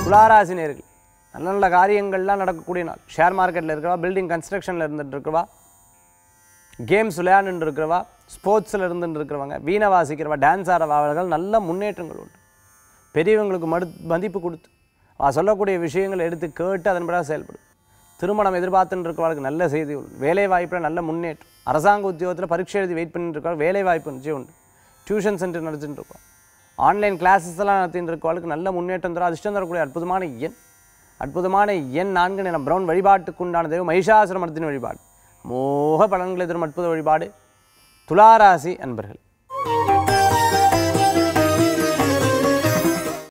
துளாராசி நேர்கள் நல்ல நல்ல காரியங்கள்லாம் நடக்கக்கூடிய நாள் ஷேர் மார்க்கெட்டில் இருக்கிறவா பில்டிங் கன்ஸ்ட்ரக்ஷனில் இருந்துட்டு இருக்கிறவா கேம்ஸ் விளையாண்டுட்டு இருக்கிறவா ஸ்போர்ட்ஸில் இருந்துட்டு இருக்கிறவங்க வீணை வாசிக்கிறவா டான்ஸ் ஆடுறவார்கள் நல்ல முன்னேற்றங்கள் உண்டு பெரியவங்களுக்கு மடு மதிப்பு கொடுத்து அவ சொல்லக்கூடிய விஷயங்களை எடுத்து கேட்டு அதன்படி செயல்படும் திருமணம் எதிர்பார்த்துட்டு இருக்கிறவர்களுக்கு நல்ல செய்தி உண்டு வேலை வாய்ப்பில் நல்ல முன்னேற்றம் அரசாங்க உத்தியோகத்தில் பரீட்சை எழுதி வெயிட் பண்ணிட்டு இருக்கவங்க வேலை வாய்ப்பு நிச்சயம் உண்டு டியூஷன் சென்டர் நடத்திட்டு இருக்கோம் ஆன்லைன் கிளாஸஸ் எல்லாம் நடத்திட்டு இருக்கவங்களுக்கு நல்ல முன்னேற்றம் தரும் அதிர்ஷ்டம் தரக்கூடிய அற்புதமான எண் அற்புதமான எண் நான்கு நிறம் பிரவுன் வழிபாட்டுக்கு உண்டான தெய்வம் மகிஷாசுரமர்த்தின் வழிபாடு மோக பலன்களை தரும் அற்புத வழிபாடு துளாராசி அன்பர்கள்